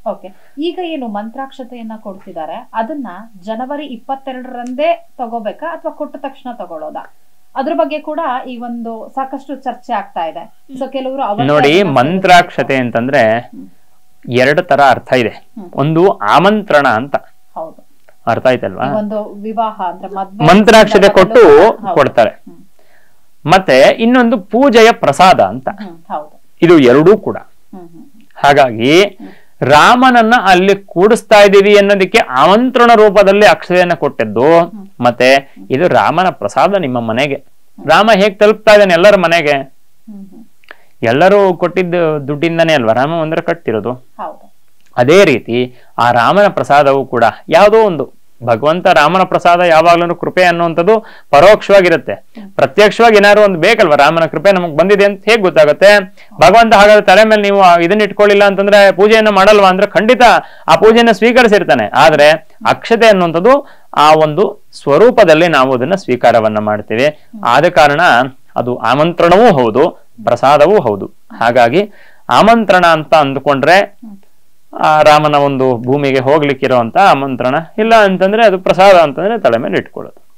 Okay ಈಗ ಏನು ಮಂತ್ರಾಕ್ಷತೆಯನ್ನ ಕೊಡ್ತಿದ್ದಾರೆ ಅದನ್ನ ಜನವರಿ ಇಪ್ಪತ್ತೆರಡರಂದೇ ತಗೋಬೇಕಾ ಅಥವಾ ಕೊಟ್ಟ ತಕ್ಷಣ ತಗೊಳ್ಳೋದಾ ಅದ್ರ ಬಗ್ಗೆ ಕೂಡ ಈ ಒಂದು ಸಾಕಷ್ಟು ಚರ್ಚೆ ಆಗ್ತಾ ಇದೆ ಸೊ ಕೆಲವರು ಅವತ್ತೇ ನೋಡಿ ಅದನ್ನ ಮಂತ್ರಾಕ್ಷತೆ ಅಂತಂದ್ರೆ ಎರಡು ತರ ಅರ್ಥ ಇದೆ ಹ್ಮ್. ಒಂದು ಆಮಂತ್ರಣ ಅಂತ ಹೌದು ಅರ್ಥ ಆಯ್ತಲ್ವಾ ಈ ಒಂದು ವಿವಾಹ ಅಂದ್ರೆ ಮದ್ವೆ ಮಂತ್ರಾಕ್ಷತೆ ಕೊಟ್ಟು ಹೌದು. ಕೊಡ್ತಾರೆ ಹ್ಮ್. ಮತ್ತೆ ಇನ್ನೊಂದು ಪೂಜೆಯ ಪ್ರಸಾದ ಅಂತ ಹ್ಮ್, ಹೌದು ಇದು ಎರಡೂ ಕೂಡ ಹ್ಮ್ ಹ್ಮ್ ಹಾಗಾಗಿ ರಾಮನನ್ನ ಅಲ್ಲಿ ಕೂಡಿಸ್ತಾ ಇದೀವಿ ಅನ್ನೋದಕ್ಕೆ ಆಮಂತ್ರಣ ರೂಪದಲ್ಲಿ ಅಕ್ಷತೆಯನ್ನ ಕೊಟ್ಟಿದ್ದು ಮತ್ತೆ ಇದು ರಾಮನ ಪ್ರಸಾದ ನಿಮ್ಮ ಮನೆಗೆ ರಾಮ ಹೇಗ್ ತಲುಪ್ತಾ ಇದ್ದಾನೆ ಎಲ್ಲರ ಮನೆಗೆ ಹ್ಮ್ ಹ್ಮ್ ಎಲ್ಲರೂ ಕೊಟ್ಟಿದ್ದು ದುಡ್ಡಿಂದನೇ ಅಲ್ವಾ ರಾಮ ಒಂದರ ಕಟ್ಟಿರೋದು ಹೌದು ಅದೇ ರೀತಿ ಆ ರಾಮನ ಪ್ರಸಾದವು ಕೂಡ ಯಾವುದೋ ಒಂದು ಭಗವಂತ ರಾಮನ ಪ್ರಸಾದ ಯಾವಾಗ್ಲೂ ಕೃಪೆ ಅನ್ನುವಂಥದ್ದು ಪರೋಕ್ಷವಾಗಿರುತ್ತೆ ಪ್ರತ್ಯಕ್ಷವಾಗಿ ಏನಾದ್ರು ಒಂದು ಬೇಕಲ್ವಾ ರಾಮನ ಕೃಪೆ ನಮಗ್ ಬಂದಿದೆ ಅಂತ ಹೇಗ್ ಗೊತ್ತಾಗುತ್ತೆ ಭಗವಂತ ಹಾಗಾದ್ರೆ ತಲೆ ಮೇಲೆ ನೀವು ಆ ಇದನ್ನ ಇಟ್ಕೊಳ್ಳಿಲ್ಲ ಅಂತಂದ್ರೆ ಪೂಜೆಯನ್ನ ಮಾಡಲ್ವಾ ಅಂದ್ರೆ ಖಂಡಿತ ಆ ಪೂಜೆಯನ್ನ ಸ್ವೀಕರಿಸಿರ್ತಾನೆ ಆದ್ರೆ ಅಕ್ಷತೆ ಅನ್ನುವಂಥದ್ದು ಆ ಒಂದು ಸ್ವರೂಪದಲ್ಲಿ ನಾವು ಅದನ್ನ ಸ್ವೀಕಾರವನ್ನ ಮಾಡ್ತೇವೆ ಆದ ಕಾರಣ ಅದು ಆಮಂತ್ರಣವೂ ಹೌದು ಪ್ರಸಾದವೂ ಹೌದು ಹಾಗಾಗಿ ಆಮಂತ್ರಣ ಅಂತ ಅಂದ್ಕೊಂಡ್ರೆ ಆ ರಾಮನ ಒಂದು ಭೂಮಿಗೆ ಹೋಗ್ಲಿಕ್ಕಿರುವಂತ ಆಮಂತ್ರಣ ಇಲ್ಲ ಅಂತಂದ್ರೆ ಅದು ಪ್ರಸಾದ ಅಂತಂದ್ರೆ ತಲೆ ಮೇಲೆ ಇಟ್ಕೊಳ್ಳೋದು